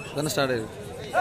தானே ஸ்டார்ட் ஆயிருக்கு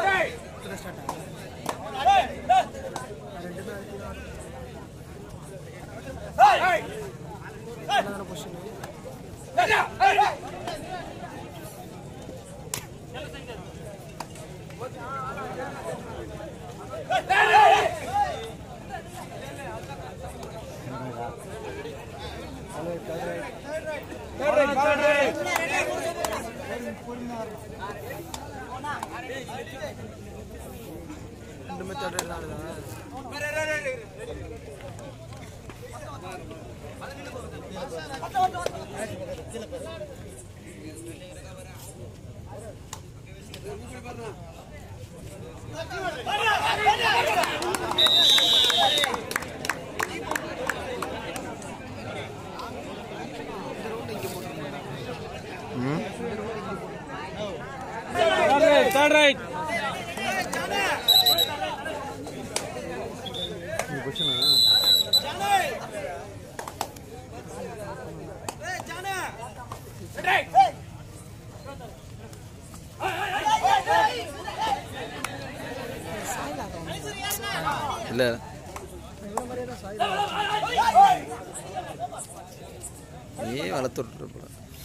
Third right. இல்லை நீ வளர்த்து விட்டுருப்ப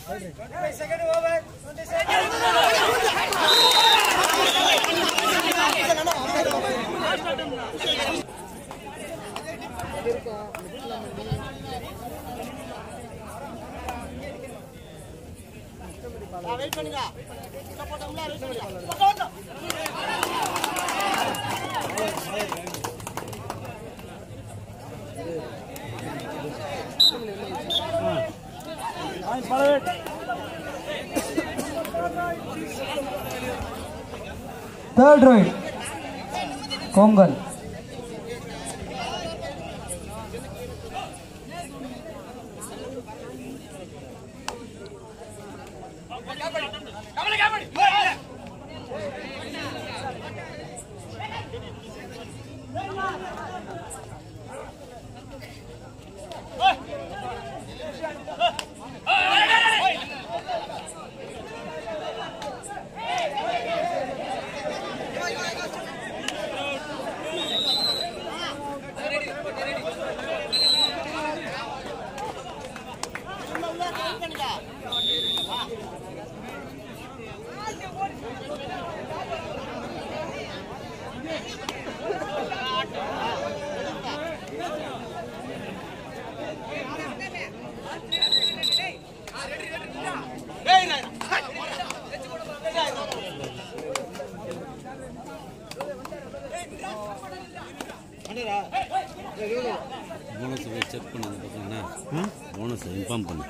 Follow it. Third right. Kongal. Bonus check பண்ணது பார்த்தீங்கன்னா போனஸ் இன்ஃபார்ம் பண்ணு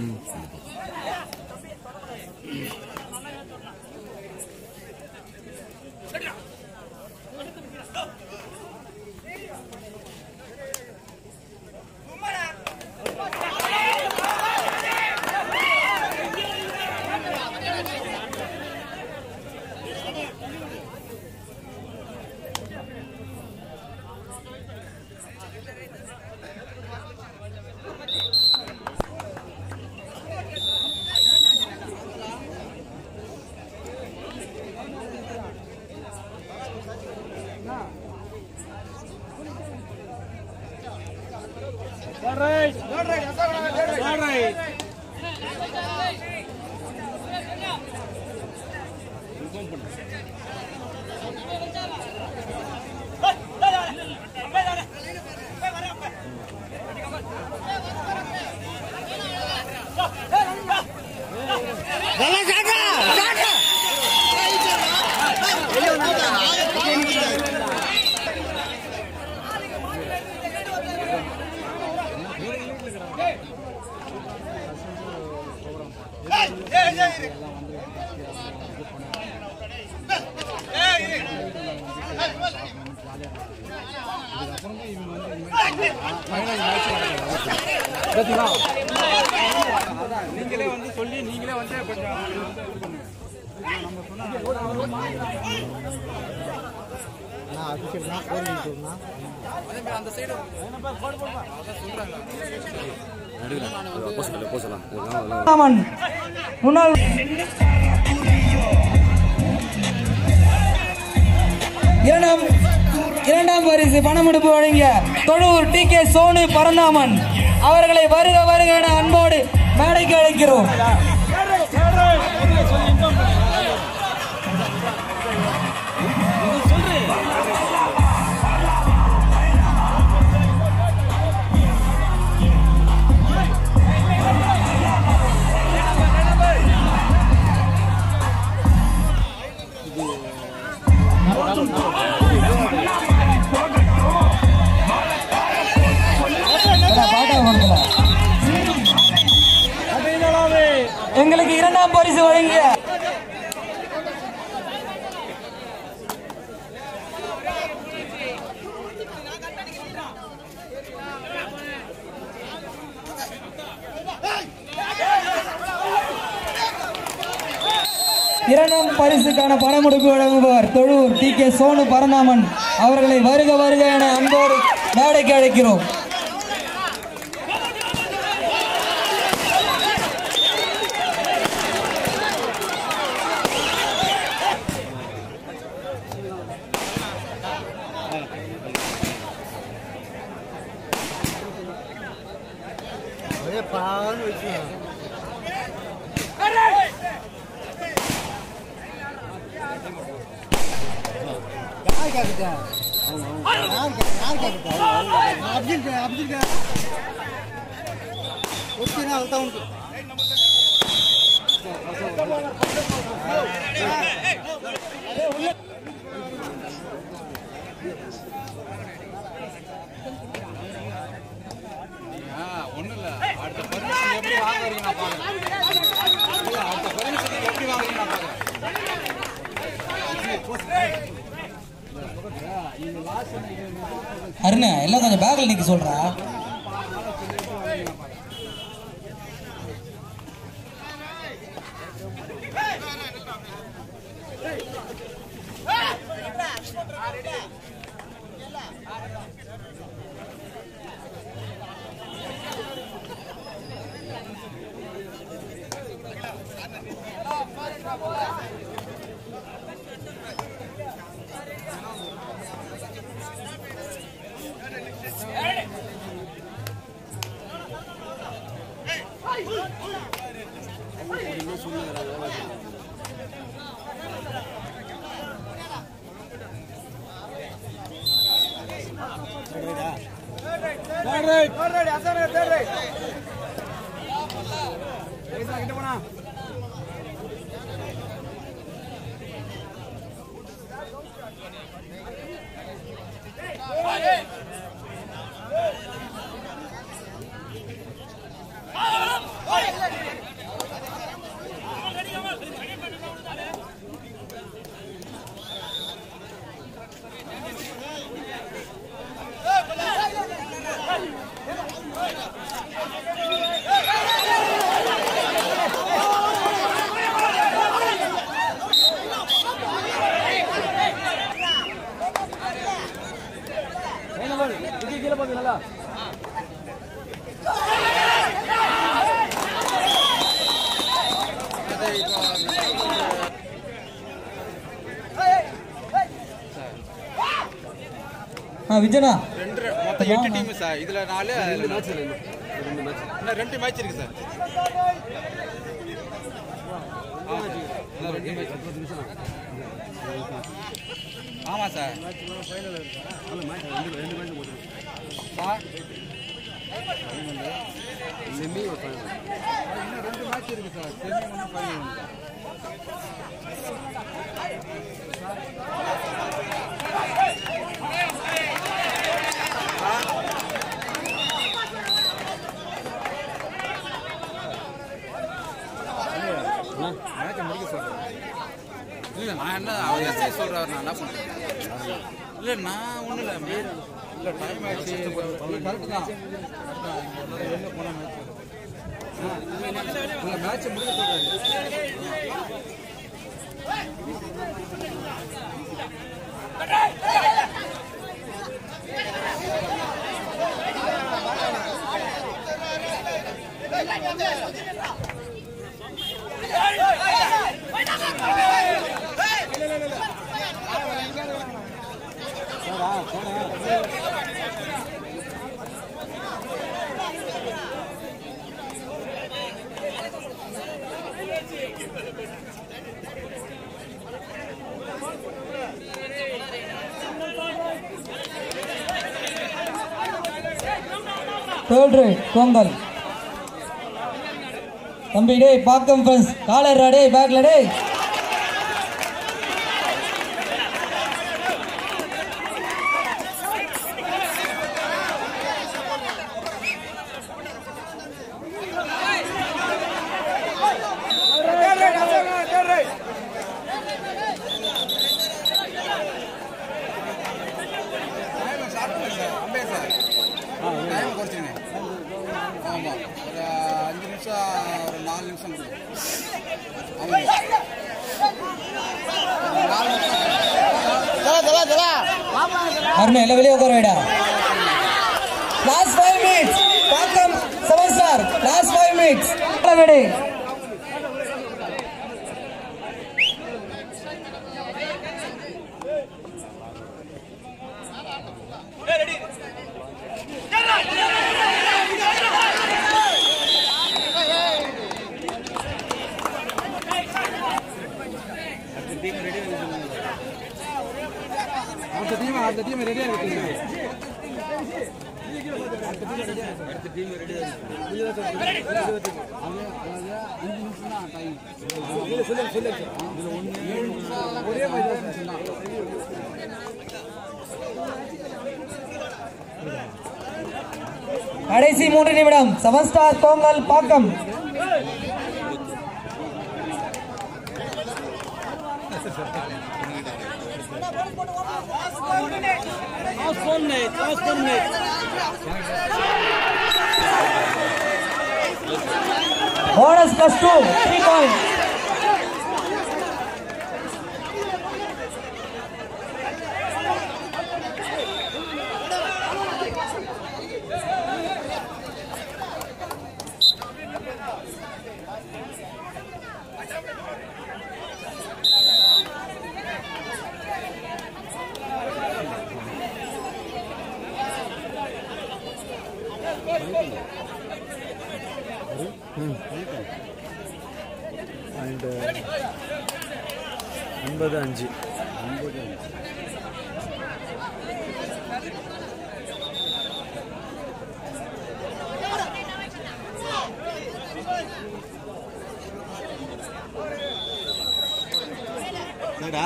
Third right. Third right. நீங்களே வந்து சொல்லி நீங்களே வந்து கொஞ்சம் ராமன் முன்னாள் இரண்டாம் இரண்டாம் பரிசு பணமெடுப்பு வழங்கிய தொழுவூர் டி கே சோனு பரந்தாமன் அவர்களை வருக வருக என அன்போடு மேடைக்கு அழைக்கிறோம் பாட்டா கொடுக்கல. எங்களுக்கு இரண்டாம் பரிசு வழங்கிய இரண்டாம் பரிசுக்கான பணமுடுப்பு வழங்குபவர் தொழூர் டி கே சோனு பரந்தாமன் அவர்களை வருக வருக என அன்போடு மேடைக்கு அழைக்கிறோம் ஒன்றும் இல்லை அடுத்த பர்மிஷன் எப்படி வாங்குறீங்க நான் பார்க்குறேன் இல்லை அடுத்த பர்மிஷன் எப்படி வாங்குறீங்க நான் பார்க்குறேன் அருண எல்லாம் கொஞ்சம் பேக்ல நிக்க சொல்றா ஆ விஜயனா ரெண்டு மொத்தம் எட்டு டீம் சார் இதில் நாலு அதில் மேட்ச் இன்னும் ரெண்டு மேட்ச் இருக்கு சார் ஆ, இன்னும் ரெண்டு மேட்ச் ஆமாம் சார் சார் செமி இன்னும் ரெண்டு மேட்ச் இருக்கு சார் செமி ஒன்று ஃபைனல் மேட்சை முடிக்க சொல்கிறேன் இல்லை நான் என்ன அவர் எஸ்ஐ சொல்கிறாரு நான் என்ன பண்ணுறேன் இல்லை நான் ஒன்றும் இல்லை மே இல்லை டைம் ஆயிடுச்சு கரெக்ட் தான் வெளில போன மேட்ச் இல்லை மேட்சை முடிக்க சொல்கிறாரு தேர்ட் ரைட் பொங்கல் தம்பி டேய் பாக்கம் ஃப்ரெண்ட்ஸ் காலர் டேய் பேக்ல டேய் டைம் சாப்பிடுங்க சார் அம்பே சார் டைம் குறைச்சிங்க ஆமாம் ஒரு அஞ்சு நிமிஷம் ஒரு நாலு நிமிஷம் கொடுங்க ஆமாம் ஒரு நாலு நிமிஷம் அருண் எல்லாம் வெளியே உட்கார வைடா last five minutes Pakkam seven star last five minutes விடு அடுத்த டீம் அடுத்த டீம் ரெடியாக இருக்குங்க கடைசி மூன்று நிமிடம் seven star Pongal Pakkam bonus plus two three point and ஒன்பது அஞ்சு சரிடா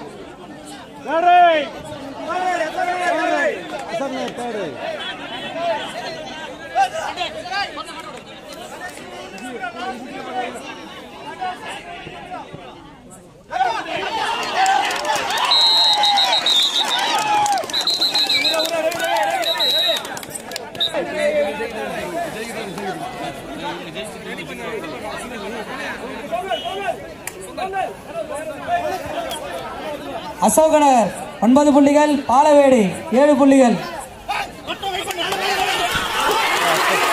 அசோகநகர் ஒன்பது புள்ளிகள் பாலவேடு ஏழு புள்ளிகள்